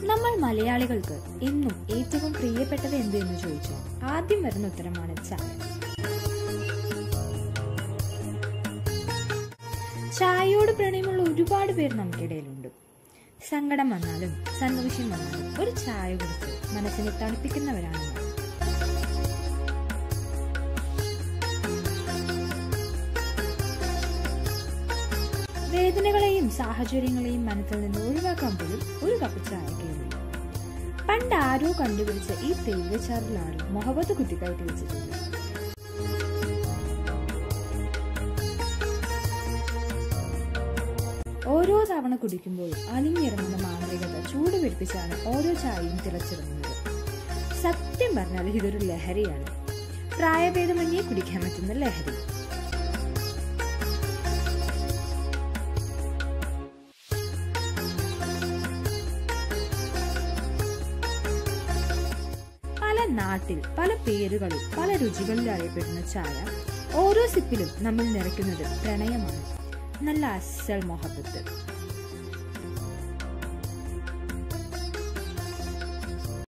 നമ്മൾ മലയാളികൾക്ക് എന്നും ഏറ്റവും പ്രിയപ്പെട്ടത് എന്ത് എന്ന് ചോദിച്ചു ആദ്യം വരുന്ന ഉത്തരമാണ് ചായ ചായയോട് പ്രണയമുള്ള ഒരുപാട് പേർ നമുക്കിടയിലുണ്ട് സങ്കടം വന്നാലും സന്തോഷം വന്നാലും ഒരു ചായ കുടിച്ച് മനസ്സിനെ തണുപ്പിക്കുന്നവരാണ് നാം. വേദനകളെയും സാഹചര്യങ്ങളെയും മനസ്സിൽ നിന്ന് ഒഴിവാക്കാൻ പോലും ഒരു കപ്പ് ചായ കേൾവില്ല പണ്ട് ആരോ കണ്ടുപിടിച്ച ഈ തേയിലച്ചാറിലാണ് മുഹബത്ത് കുത്തിക്കയറ്റി വെച്ചിട്ടുണ്ട് ഓരോ തവണ കുടിക്കുമ്പോൾ അലിഞ്ഞിറങ്ങുന്ന മാന്ത്രികത ചൂട് പിടിപ്പിച്ചാണ് ഓരോ ചായയും തിളച്ചിറങ്ങുന്നത് സത്യം പറഞ്ഞാൽ ഇതൊരു ലഹരിയാണ് പ്രായഭേദമന്യേ കുടിക്കാൻ പറ്റുന്ന ലഹരി പല നാട്ടിൽ പല പേരുകളിൽ പല രുചികളിൽ അറിയപ്പെടുന്ന ചായ ഓരോ സിപ്പിലും നമ്മൾ നിറയ്ക്കുന്നത് പ്രണയമാണ് നല്ല അസൽ മൊഹബത്ത്